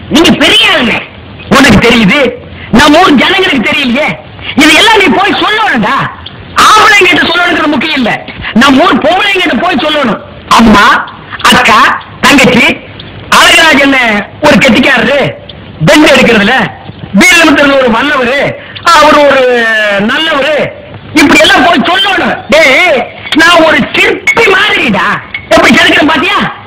நீங்க பெரிய ஆளுங்க உனக்கு தெரியுது நம்ம ஊர் ஜனங்களுக்கு தெரியலையே இதெல்லாம் நீ போய் சொல்லணும்டா ஆம்பளைங்க கிட்ட சொல்லணுங்கிற முக்கியம் இல்ல நம்ம ஊர் பொம்பளைங்க கிட்ட போய் சொல்லணும் அம்மா அக்கா தங்கச்சி அழகராஜன் ஒரு கெட்டிக்காரரு பெண்ட் எடுக்கிறதுல வீரமுத்தர் ஒரு வல்லவரு அவர் ஒரு நல்லவரு இப்படி எல்லாம் போய் சொல்லணும் டேய் நான் ஒரு சிற்பி மாதிரிடா எப்படி செதுக்கிறேன் பாத்தியா